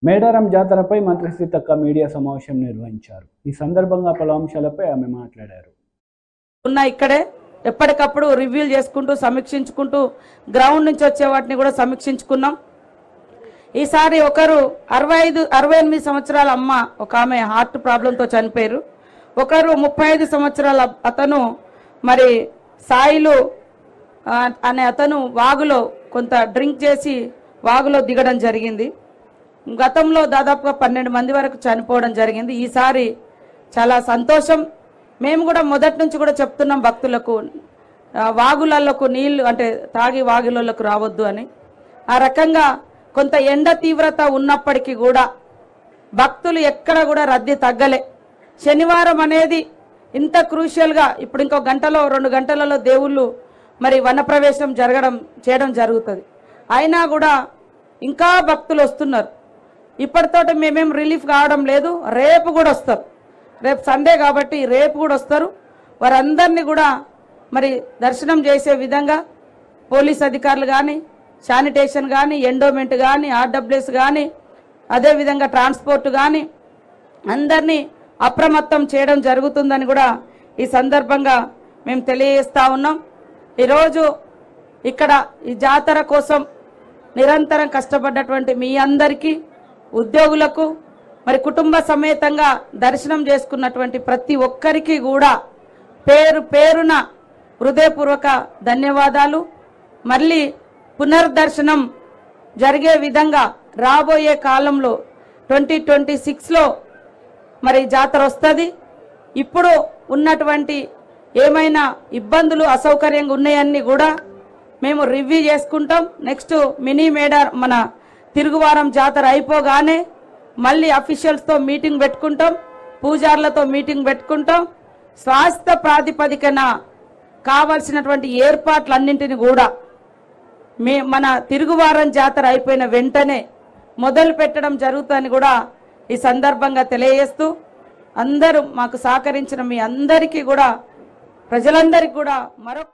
మేడారం జాతరపై మంత్రి సీతక్క మీడియా సమావేశం నిర్వహించారు ఈ సందర్భంగా పలు అంశాలపై ఆమె మాట్లాడారు ఉన్న ఇక్కడే ఎప్పటికప్పుడు రివ్యూలు చేసుకుంటూ సమీక్షించుకుంటూ గ్రౌండ్ నుంచి వచ్చే వాటిని కూడా సమీక్షించుకున్నాం ఈసారి ఒకరు అరవై ఐదు అరవై ఎనిమిది సంవత్సరాల అమ్మ ఒక ఆమె హార్ట్ ప్రాబ్లంతో చనిపోయారు ఒకరు ముప్పై ఐదు సంవత్సరాల అతను మరి సాయిలు ఆ, అనే అతను వాగులో కొంత డ్రింక్ చేసి వాగులో దిగడం జరిగింది గతంలో దాదాపుగా పన్నెండు మంది వరకు చనిపోవడం జరిగింది ఈసారి చాలా సంతోషం మేము కూడా మొదటి నుంచి కూడా చెప్తున్నాం భక్తులకు ఆ, వాగులలోకి నీళ్లు అంటే తాగి వాగులలోకి రావద్దు అని ఆ రకంగా కొంత ఎండ తీవ్రత ఉన్నప్పటికీ కూడా భక్తులు ఎక్కడ కూడా రద్దీ తగ్గలే శనివారం అనేది ఇంత క్రూషియల్గా ఇప్పుడు ఇంకో గంటలో రెండు గంటలలో దేవుళ్ళు మరి వనప్రవేశం జరగడం చేయడం జరుగుతుంది అయినా కూడా ఇంకా భక్తులు వస్తున్నారు ఇప్పటితోటి మేమేం రిలీఫ్ కావడం లేదు రేపు కూడా వస్తారు రేపు సండే కాబట్టి రేపు కూడా వస్తారు వారందరినీ కూడా మరి దర్శనం చేసే విధంగా పోలీస్ అధికారులు కానీ శానిటేషన్ కానీ ఎండోమెంట్ కానీ ఆర్డబ్ల్యూఎస్ కానీ అదేవిధంగా ట్రాన్స్పోర్ట్ కానీ అందరినీ అప్రమత్తం చేయడం జరుగుతుందని కూడా ఈ సందర్భంగా మేము తెలియజేస్తా ఉన్నాం ఈరోజు ఇక్కడ ఈ జాతర కోసం నిరంతరం కష్టపడ్డటువంటి మీ అందరికీ ఉద్యోగులకు మరి కుటుంబ సమేతంగా దర్శనం చేసుకున్నటువంటి ప్రతి ఒక్కరికి కూడా పేరు పేరున హృదయపూర్వక ధన్యవాదాలు మళ్ళీ పునర్దర్శనం జరిగే విధంగా రాబోయే కాలంలో ట్వంటీ ట్వంటీ సిక్స్లో మరి జాతర వస్తుంది ఇప్పుడు ఉన్నటువంటి ఏమైనా ఇబ్బందులు అసౌకర్యంగా ఉన్నాయన్నీ కూడా మేము రివ్యూ చేసుకుంటాం నెక్స్ట్ మినీ మేడర్ మన తిరుగువారం జాతర అయిపోగానే మళ్ళీ అఫీషియల్స్తో మీటింగ్ పెట్టుకుంటాం పూజార్లతో మీటింగ్ పెట్టుకుంటాం స్వాస్థ్య ప్రాతిపదికన కావలసినటువంటి ఏర్పాట్లన్నింటిని కూడా మే మన తిరుగువారం జాతర అయిపోయిన వెంటనే మొదలు పెట్టడం జరుగుతుందని కూడా ఈ సందర్భంగా తెలియజేస్తూ అందరూ మాకు సహకరించిన మీ అందరికీ కూడా ప్రజలందరికీ కూడా మరొక